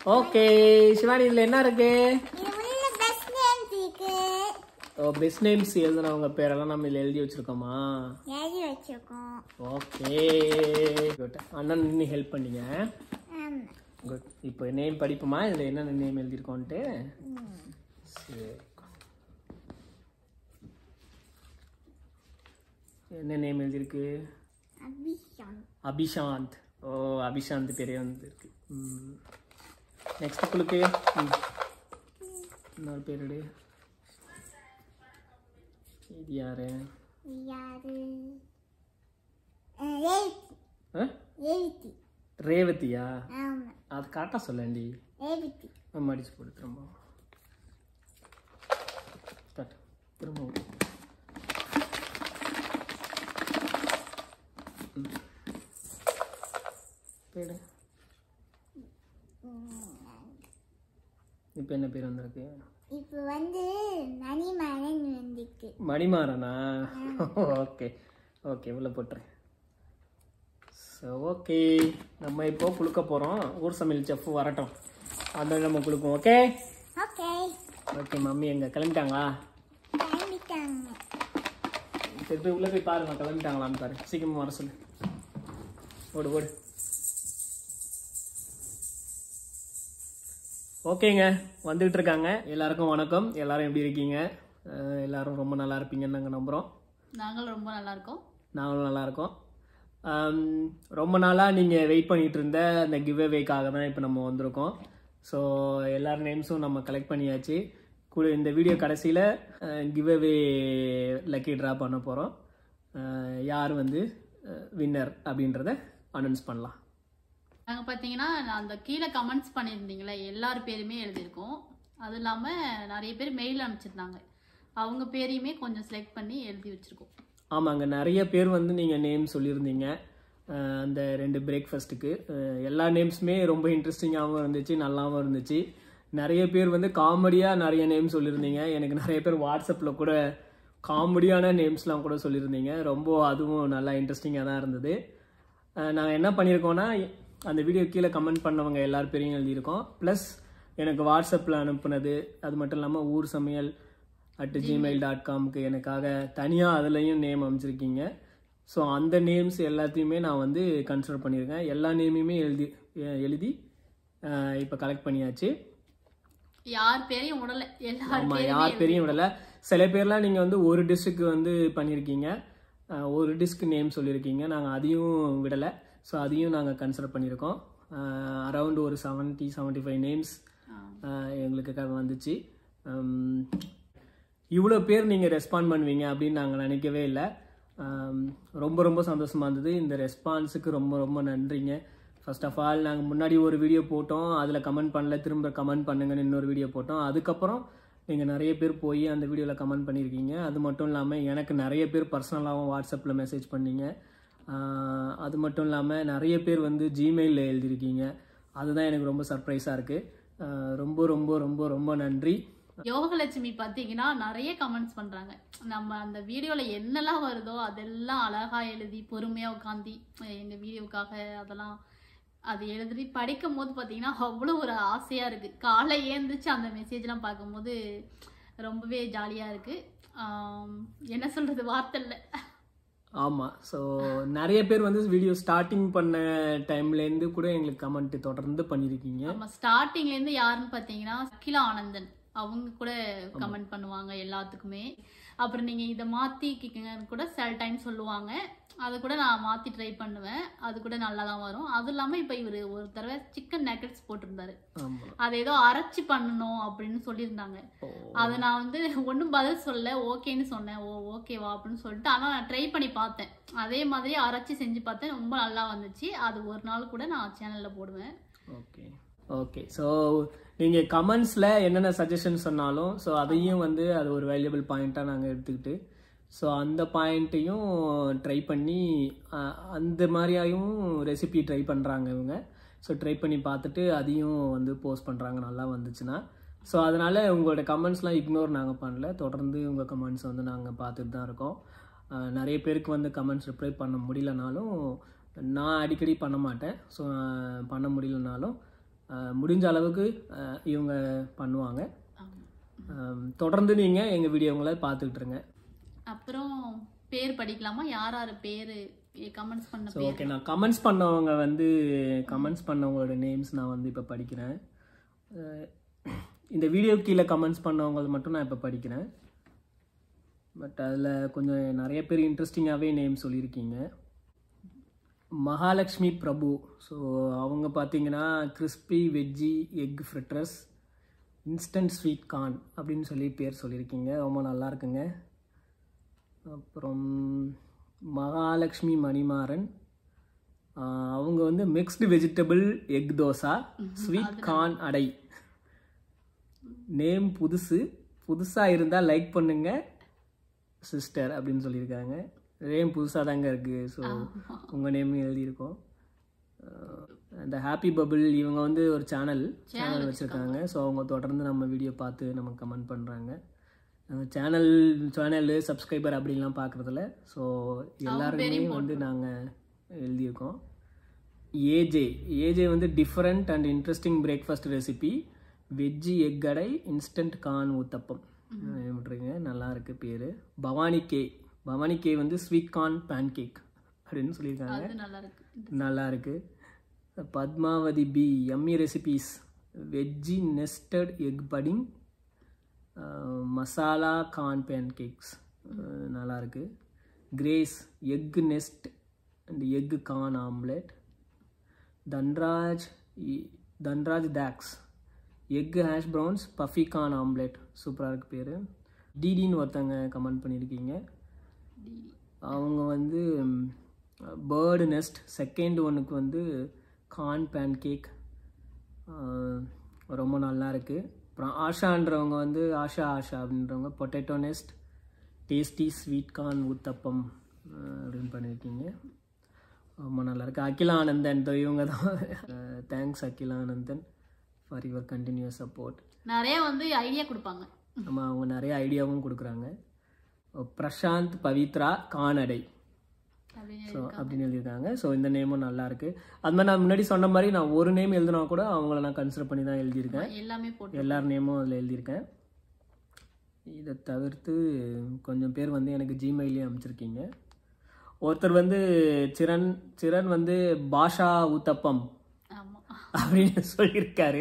Okay Shivani இதுல என்ன இருக்கு இது உள்ள பெஸ்ட் நேம்ஸ் இருக்கு ஓ பெஸ்ட் நேம்ஸ் எழுதுனவங்க பேரெல்லாம் நம்ம இதுல எழுதி வச்சிருக்கோமா எழுதி வச்சிருக்கோம் ஓகே குட் அண்ணன் நின்று ஹெல்ப் பண்ணீங்க ஆமா குட் இப்போ நேம் படிப்போமா இதுல என்னென்ன நேம் எழுதியிருக்கோன்ட்டு சரி என்ன நேம் எழுதியிருக்கு அபிஷான் அபிஷாந்த் ஓ அபிஷாந்த் பேரே வந்துருக்கு நெக்ஸ்ட் குழுக்கு ம். இன்னொரு பேருடு இது யாரு யாரு ரேவதி ஆ? ரேவதி ரேவதியா ஆமா அது கரெக்டாக சொல்லேன்டி ரேவதி மடிச்சு போடு திரும்ப Start. திரும்ப விடு. ம். பேரு இப்போ என்ன பேர் வந்திருக்கு இப்போ வந்து மணிமலன் வந்துருக்கு மணிமாறனா ஓகே ஓகே உள்ள போட்டுறேன் ஸோ ஓகே நம்ம இப்போ குளுக்க போகிறோம் ஊர் சமையல் செஃப் வரட்டும் அதை நம்ம குளுக்குவோம் ஓகே ஓகே ஓகே மம்மி எங்க கிளம்பிட்டாங்களா கிளம்பிட்டாங்க சரி போய் உள்ள போய் பாருங்க கிளம்பிட்டாங்களான்னு பாரு சீக்கிரமா வர சொல்லு ஓடு ஓடு ஓகேங்க வந்துகிட்டு இருக்காங்க எல்லாருக்கும் வணக்கம் எல்லாரும் எப்படி இருக்கீங்க அஹ் எல்லாரும் ரொம்ப நல்லா இருப்பீங்கன்னு நாங்கள் நம்புகிறோம் நாங்களும் ரொம்ப நல்லா இருக்கோம் நாங்களும் நல்லா இருக்கோம் ஆம், ரொம்ப நாளாக நீங்கள் வெயிட் பண்ணிட்டு இருந்த அந்த கிவ் அவேக்காக தான் இப்போ நம்ம வந்திருக்கோம் ஸோ எல்லார் நேம்ஸும் நம்ம கலெக்ட் பண்ணியாச்சு கூட இந்த வீடியோ கடைசியில் கிவ் அவே லக்கி ட்ரா பண்ண போகிறோம் யார் வந்து வின்னர் அப்படின்றத அனௌன்ஸ் பண்ணலாம் நாங்க பாத்தீங்கன்னா நான் அந்த கீழே கமெண்ட்ஸ் பண்ணியிருந்தீங்களே எல்லார் பேருமே எழுதியிருக்கோம் அது இல்லாம நிறைய பேர் மெயில் அனுப்பிச்சிருந்தாங்க அவங்க பேரையுமே கொஞ்சம் செலக்ட் பண்ணி எழுதி வச்சிருக்கோம் ஆமாங்க நிறைய பேர் வந்து நீங்கள் நேம் சொல்லியிருந்தீங்க அஹ் அந்த ரெண்டு பிரேக்ஃபாஸ்ட்டுக்கு எல்லா நேம்ஸுமே ரொம்ப இன்ட்ரெஸ்டிங்காகவும் இருந்துச்சு நல்லாவும் இருந்துச்சு நிறைய பேர் வந்து காமெடியாக நிறைய நேம் சொல்லியிருந்தீங்க எனக்கு நிறைய பேர் வாட்ஸ்அப்பில் கூட காமெடியான நேம்ஸ்லாம் கூட சொல்லியிருந்தீங்க ரொம்ப அதுவும் நல்லா இன்ட்ரெஸ்டிங்காக தான் இருந்தது நாங்கள் என்ன பண்ணியிருக்கோம்னா அந்த வீடியோ கீழே கமெண்ட் பண்ணவங்க எல்லார் பேரையும் எழுதியிருக்கோம் ப்ளஸ் எனக்கு வாட்ஸ்அப்பில் அனுப்புனது அது மட்டும் இல்லாமல் ஊர் சமையல் அட் ஜிமெயில் டாட் காம்க்கு எனக்காக தனியாக அதுலேயும் நேம் அமைச்சிருக்கீங்க ஸோ அந்த நேம்ஸ் எல்லாத்தையுமே நான் வந்து கன்சிடர் பண்ணியிருக்கேன் எல்லா நேமையுமே எழுதி எ- எழுதி இப்போ கலெக்ட் பண்ணியாச்சு யார் பேரையும் விடல எல்லார் ஆமாம் பேருமே யார் பேரையும் விடல சில பேர்லாம் நீங்கள் வந்து ஒரு டிஸ்ட்ரிக்கு வந்து பண்ணியிருக்கீங்க அஹ், ஒரு டிஸ்க் நேம் சொல்லியிருக்கீங்க நாங்கள் அதையும் விடலை ஸோ அதையும் நாங்கள் கன்சிடர் பண்ணியிருக்கோம் அரவுண்ட் ஒரு செவன்ட்டி செவன்ட்டி ஃபைவ் நேம்ஸ் ஆ. எங்களுக்கு க- வந்துச்சு உம், இவ்வளோ பேர் நீங்கள் ரெஸ்பாண்ட் பண்ணுவீங்க அப்படின்னு நாங்கள் நினைக்கவே இல்லை ஆம், ரொம்ப ரொம்ப சந்தோஷமாக இருந்தது இந்த ரெஸ்பான்ஸுக்கு ரொம்ப ரொம்ப நன்றிங்க ஃபர்ஸ்ட் ஆஃப் ஆல் நாங்கள் முன்னாடி ஒரு வீடியோ போட்டோம் அதில் கமெண்ட் பண்ணல திரும்ப கமெண்ட் பண்ணுங்கன்னு இன்னொரு வீடியோ போட்டோம் அதுக்கப்புறம் நீங்கள் நிறைய பேர் போய் அந்த வீடியோவில் கமெண்ட் பண்ணியிருக்கீங்க அது மட்டும் இல்லாமல் எனக்கு நிறைய பேர் பர்சனலாகவும் வாட்ஸ்அப்பில் மெசேஜ் பண்ணீங்க ஆஹ், அது மட்டும் இல்லாமல் நிறைய பேர் வந்து ஜிமெயிலில் எழுதியிருக்கீங்க அதுதான் எனக்கு ரொம்ப சர்ப்ரைஸாக இருக்குது ரொம்ப ரொம்ப ரொம்ப ரொம்ப நன்றி யோகலட்சுமி பார்த்தீங்கன்னா நிறைய கமெண்ட்ஸ் பண்றாங்க நம்ம அந்த வீடியோல என்னெல்லாம் வருதோ அதெல்லாம் அழகா எழுதி பொறுமையா உட்காந்து எங்க வீடியோக்காக அதெல்லாம் அது எழுதி படிக்கும் போது பார்த்தீங்கன்னா அவ்வளோ ஒரு ஆசையா இருக்கு காலை ஏந்திரிச்சு அந்த மெசேஜ்லாம் பார்க்கும்போது ரொம்பவே ஜாலியா இருக்கு ஆம், என்ன சொல்றது வார்த்தை இல்லை ஆமாம் ஸோ நிறைய பேர் வந்து வீடியோ ஸ்டார்டிங் பண்ண டைம்லேருந்து கூட எங்களுக்கு கமெண்ட் தொடர்ந்து பண்ணியிருக்கீங்க நம்ம ஸ்டார்டிங்ல இருந்து யாருன்னு பாத்தீங்கன்னா அகிலா ஆனந்தன் அவங்க கூட கமெண்ட் பண்ணுவாங்க எல்லாத்துக்குமே அப்புறம் நீங்க இதை மாத்தி கேட்குங்கன்னு கூட சில டைம் சொல்லுவாங்க அதை கூட நான் மாத்தி ட்ரை பண்ணுவேன் அது கூட நல்லா தான் வரும் அதுவும் இல்லாம இப்ப இவரு ஒரு தடவை சிக்கன் நக்கெட்ஸ் போட்டிருந்தாரு ஆமாம் அதை ஏதோ அரைச்சி பண்ணணும் அப்படின்னு சொல்லியிருந்தாங்க அதை நான் வந்து ஒன்றும் பதில் சொல்ல ஓகேன்னு சொன்னேன் ஓ ஓகேவா அப்படின்னு சொல்லிட்டு ஆனால் நான் ட்ரை பண்ணி பார்த்தேன் அதே மாதிரி அரைச்சி செஞ்சு பார்த்தேன் ரொம்ப நல்லா வந்துச்சு அது ஒரு நாள் கூட நான் சேனலில் போடுவேன் ஓகே ஓகே ஸோ நீங்கள் கமெண்ட்ஸில் என்னென்ன சஜஷன் சொன்னாலும் ஸோ அதையும் வந்து அது ஒரு வேல்யூபிள் பாயிண்ட்டாக நாங்கள் எடுத்துக்கிட்டு ஸோ அந்த பாயிண்ட்டையும் ட்ரை பண்ணி அஹ், அந்த மாதிரியாயும் ரெசிபி ட்ரை பண்ணுறாங்க இவங்க ஸோ ட்ரை பண்ணி பார்த்துட்டு அதையும் வந்து போஸ்ட் பண்ணுறாங்க நல்லா வந்துச்சுன்னா ஸோ அதனால் உங்களோட கமெண்ட்ஸ்லாம் இக்னோர் நாங்கள் பண்ணல தொடர்ந்து உங்கள் கமெண்ட்ஸ் வந்து நாங்கள் பார்த்துட்டு தான் இருக்கோம் அஹ், நிறைய பேருக்கு வந்து கமெண்ட்ஸ் ரிப்ளை பண்ண முடியலனாலும் நான் அடிக்கடி பண்ண மாட்டேன் ஸோ பண்ண முடியலனாலும் அஹ், முடிஞ்ச அளவுக்கு அஹ், இவங்க பண்ணுவாங்க ஆமா. அஹ், தொடர்ந்து நீங்கள் எங்கள் வீடியோங்களை பார்த்துக்கிட்டு இருங்க அப்புறம் பேர் படிக்கலாமா யார் யார் பேர் கமெண்ட்ஸ் பண்ண ஸோ பேர் ஓகே நான் கமெண்ட்ஸ் பண்ணவங்க வந்து கமெண்ட்ஸ் பண்ணவங்களோட நேம்ஸ் நான் வந்து இப்போ படிக்கிறேன் அஹ், இந்த வீடியோ கீழே கமெண்ட்ஸ் பண்ணவங்க மட்டும் நான் இப்போ படிக்கிறேன் பட் அதில் கொஞ்சம் நிறைய பேர் இன்ட்ரெஸ்டிங்காகவே நேம் சொல்லியிருக்கீங்க மகாலட்சுமி பிரபு ஸோ அவங்க பார்த்தீங்கன்னா crispy veggie egg fritters instant sweet corn அப்படின்னு சொல்லி பேர் சொல்லியிருக்கீங்க ரொம்ப நல்லா இருக்குங்க அப்புறம் மகாலட்சுமி மணிமாறன் ஆஹ் அவங்க வந்து mixed vegetable egg dosa sweet corn adai name புதுசு புதுசாக இருந்தால் லைக் பண்ணுங்க சிஸ்டர் அப்படின்னு சொல்லியிருக்காங்க நேம் புதுசாக தாங்க இருக்குது ஸோ உங்கள் நேம் எழுதியிருக்கோம் ஆஹ் அந்த ஹாப்பி பபிள் இவங்க வந்து ஒரு சேனல் சேனல் வச்சுருக்காங்க ஸோ அவங்க தொடர்ந்து நம்ம வீடியோ பார்த்து நமக்கு கமெண்ட் பண்ணுறாங்க சேனல் சேனல் சப்ஸ்கிரைபர் அப்படின்லாம் பார்க்குறதில்ல ஸோ எல்லாருக்குமே வந்து நாங்கள் எழுதியிருக்கோம் ஏஜே ஏஜே வந்து different and interesting breakfast recipe veggie egg adai instant corn uttapam விட்டுருங்க நல்லா இருக்கு பேர் பவானி கே பவானி கே வந்து ஸ்வீட் கார்ன் பேன் கேக் அப்படின்னு சொல்லியிருக்காங்க அது நல்லா இருக்கு நல்லா இருக்கு Padmavathi P M recipes veggie nested egg pudding masala corn pancakes நல்லா இருக்கு Grace egg nest and egg corn omelette Dhanraj இ- தன்ராஜ் டேக்ஸ் egg hash browns puffy corn omelette சூப்பராக இருக்கு பேர் டிடின்னு ஒருத்தங்க கமெண்ட் பண்ணியிருக்கீங்க அவங்க வந்து பேர்டு நெஸ்ட் செகண்ட் ஒன்றுக்கு வந்து கார்ன் பேன் கேக் ரொம்ப நல்லா இருக்கு அப்புறம் ஆஷான்றவங்க வந்து ஆஷா ஆஷா அப்படின்றவங்க potato nest tasty sweet corn uttapam அஹ், அப்படின்னு பண்ணியிருக்கீங்க ரொம்ப நல்லா இருக்கு அகிலா ஆனந்தன் இதோ இவங்க தான் thanks Akila Anandan for your continues support நிறைய வந்து ஐடியா கொடுப்பாங்க நம்ம அவங்க நிறைய ஐடியாவும் கொடுக்குறாங்க பிரசாந்த் பவித்ரா கானடை அப்படின்னு ஸோ அப்படின்னு எழுதியிருக்காங்க ஸோ இந்த நேமும் நல்லா இருக்கு அது மாதிரி நான் முன்னாடி சொன்ன மாதிரி நான் ஒரு நேம் எழுதினா கூட அவங்கள நான் கன்சிடர் பண்ணி தான் எழுதியிருக்கேன் எல்லாமே போட்டு எல்லார் நேமும் அதில் எழுதியிருக்கேன் இதை தவிர்த்து கொஞ்சம் பேர் வந்து எனக்கு ஜிமெயிலையும் அமைச்சிருக்கீங்க ஒருத்தர் வந்து சிரன் சிரன் வந்து பாஷா ஊத்தப்பம் ஆமா அப்படின்னு சொல்லியிருக்காரு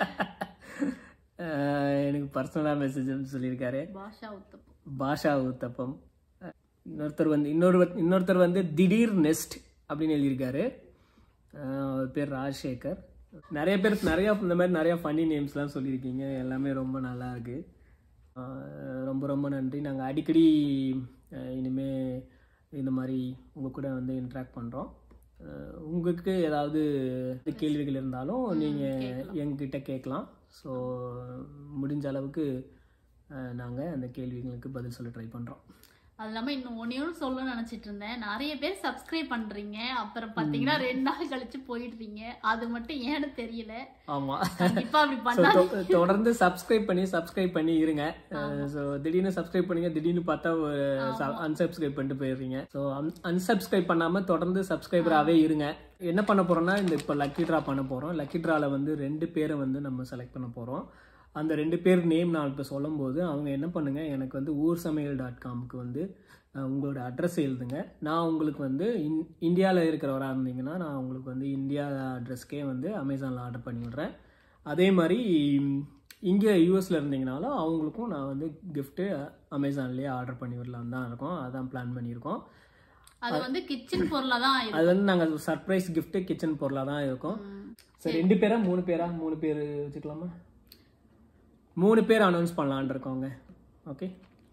அஹ் எனக்கு பர்சனலாக மெசேஜ் சொல்லியிருக்காரு பாஷா உத்தப்பம் பாஷா ஊத்தப்பம் இன்னொருத்தர் வந்து இன்னொரு இன்னொருத்தர் வந்து திடீர் நெஸ்ட் அப்படின்னு எழுதியிருக்காரு அஹ் அவர் பேர் ராஜசேகர் நிறைய பேர் நிறைய இந்த மாதிரி நிறைய ஃபன்னி நேம்ஸ்லாம் சொல்லியிருக்கீங்க எல்லாமே ரொம்ப நல்லா இருக்கு அஹ் ரொம்ப ரொம்ப நன்றி நாங்கள் அடிக்கடி அஹ் இனிமே இந்த மாதிரி உங்கள் கூட வந்து இன்ட்ராக்ட் பண்ணுறோம் உங்களுக்கு ஏதாவது கேள்விகள் இருந்தாலும் நீங்கள் எங்ககிட்ட கேட்கலாம் ஸோ முடிஞ்ச அளவுக்கு நாங்கள் அந்த கேள்விகளுக்கு பதில் சொல்ல ட்ரை பண்ணுறோம் அது இல்லாம இன்னும் ஒன்னையும் சொல்லணும்னு நினைச்சிட்டு இருந்தேன் நிறைய பேர் சப்ஸ்கிரைப் பண்றீங்க அப்புறம் பாத்தீங்கன்னா ரெண்டு நாள் கழிச்சு போயிடுறீங்க அது மட்டும் ஏன்னு தெரியல ஆமாம் கண்டிப்பா அப்படி ஸோ பண்ணா தொடர்ந்து சப்ஸ்கிரைப் பண்ணி சப்ஸ்கிரைப் பண்ணி இருங்க ஸோ திடீர்னு சப்ஸ்கிரைப் பண்ணீங்க திடீர்னு பார்த்தா ஒரு அன்சப்ஸ்கிரைப் பண்ணிட்டு போயிடுறீங்க ஸோ அன்சப்ஸ்கிரைப் பண்ணாம தொடர்ந்து சப்ஸ்கிரைபராகவே இருங்க என்ன பண்ண போறோம்னா இந்த இப்போ லக்கி ட்ரா பண்ண போறோம் லக்கி ட்ரால வந்து ரெண்டு பேரை வந்து நம்ம செலக்ட் பண்ண போறோம் அந்த ரெண்டு பேர் நேம் நான் இப்போ சொல்லும்போது அவங்க என்ன பண்ணுங்க எனக்கு வந்து ஊர் சமையல் டாட் காம்க்கு வந்து அஹ், உங்களோட அட்ரஸ் எழுதுங்க நான் உங்களுக்கு வந்து இன் இந்தியாவில் இருக்கிறவராக இருந்தீங்கன்னா நான் உங்களுக்கு வந்து இந்தியா அட்ரஸ்க்கே வந்து அமேசானில் ஆர்டர் பண்ணி விடுறேன் அதே மாதிரி இங்கே யூஎஸில் இருந்தீங்கனாலும் அவங்களுக்கும் நான் வந்து கிஃப்ட்டு அமேசான்லேயே ஆர்டர் பண்ணி விடலாம் தான் இருக்கோம் அதான் பிளான் பண்ணியிருக்கோம் அது வந்து கிச்சன் பொருளா தான் இருக்கும் அது வந்து நாங்கள் சர்ப்ரைஸ் கிஃப்ட்டு கிச்சன் பொருளாக தான் இருக்கும் சரி ரெண்டு பேரா மூணு பேரா மூணு பேர் வச்சுக்கலாமா மூணு பேர் அனௌன்ஸ் பண்ணலான் இருக்கோங்க ஓகே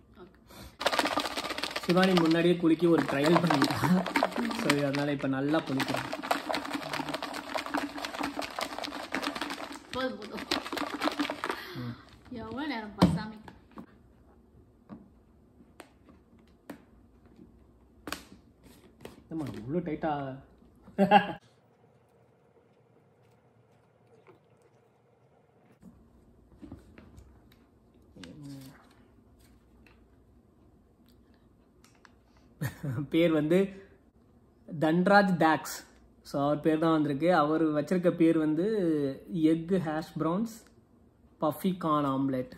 சிவானி முன்னாடியே குலுக்கி ஒரு ட்ரையல் பண்ணிட்டா ஸோ அதனால இப்போ நல்லா குளிக்கிறேன் போதும் போதும் எவ்வளவு நேரம் பசாமி ஏம்மா இவ்வளோ டைட்டா பேர் வந்து தன்ராஜ் டேக்ஸ் ஸோ அவர் பேர் தான் வந்திருக்கு அவர் வச்சிருக்க பேர் வந்து egg hash browns puffy corn omelette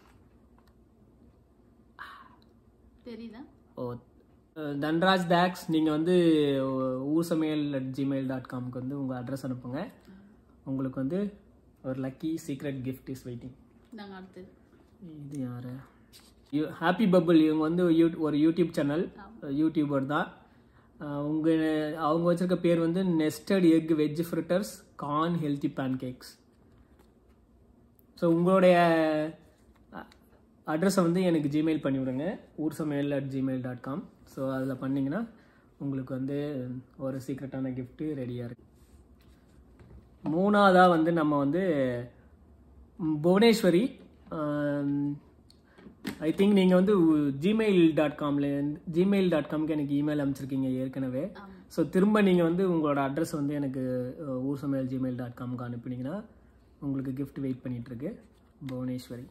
தெரியுதா ஓ அஹ் தன்ராஜ் தேக்ஸ் நீங்கள் வந்து ஊர் சமையல் அட் ஜிமெயில் டாட் காம்க்கு வந்து உங்கள் அட்ரஸ் அனுப்புங்க உங்களுக்கு வந்து ஒரு lucky secret gift is waiting நாங்கள் அடுத்தது இது யாரு ஹாப்பி பபிள் இவங்க வந்து யூ ஒரு யூடியூப் சேனல் யூடியூபர் தான் அஹ் உங்க அவங்க வச்சிருக்க பேர் வந்து nested egg veg fritters corn healthy pancakes so உங்களுடைய அட்ரஸை வந்து எனக்கு ஜிமெயில் பண்ணி விடுங்க Oor Samayal at Gmail dot com so அதில் பண்ணிங்கன்னா உங்களுக்கு வந்து ஒரு சீக்ரெட்டான gift ரெடியாக இருக்கு மூணாவதாக வந்து நம்ம வந்து ம், புவனேஸ்வரி ஐ திங்க் நீங்கள் வந்து ஜிமெயில் டாட் காம்ல ஜிமெயில் டாட் காம்க்கு எனக்கு இமெயில் அனுப்பிச்சிருக்கீங்க ஏற்கனவே ஸோ திரும்ப நீங்கள் வந்து உங்களோட அட்ரஸ் வந்து எனக்கு அஹ், ஊர் சமையல் ஜிமெயில் டாட் காம்க்கு அனுப்புனீங்கன்னா உங்களுக்கு gift வெயிட் பண்ணிட்டு இருக்கு புவனேஸ்வரி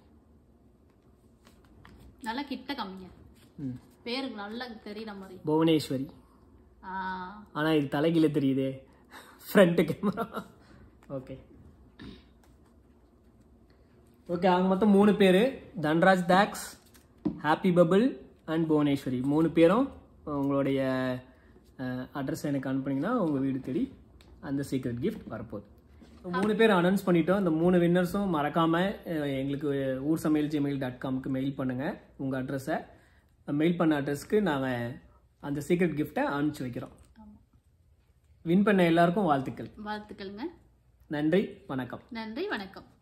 நல்லா கிட்ட கம்மிங்க ம் பேருக்கு நல்லா தெரியுற மாதிரி புவனேஸ்வரி ஆ ஆனால் இது தலைகீழ தெரியுதே ஃப்ரண்ட் கேமரா ஓகே ஓகே அவங்க மொத்தம் மூணு பேர் தன்ராஜ் தாக்ஸ் ஹாப்பி பபிள் அண்ட் புவனேஸ்வரி மூணு பேரும் உங்களுடைய அட்ரஸ் எனக்கு அனுப்புனீங்கன்னா உங்கள் வீடு தேடி அந்த சீக்ரெட் கிஃப்ட் வரப்போகுது So, மூணு பேர் அனௌன்ஸ் பண்ணிட்டோம் இந்த மூணு வின்னர்ஸும் மறக்காமல் எங்களுக்கு ஊர் சமையல் ஜிமெயில் டாட் காம்க்கு மெயில் பண்ணுங்கள் உங்கள் அட்ரஸை மெயில் பண்ண அட்ரஸ்க்கு நாங்கள் அந்த சீக்ரெட் கிஃப்ட்டை அனுப்பிச்சி வைக்கிறோம் வின் பண்ண எல்லாருக்கும் வாழ்த்துக்கள் வாழ்த்துக்கள்ங்க நன்றி வணக்கம் நன்றி வணக்கம்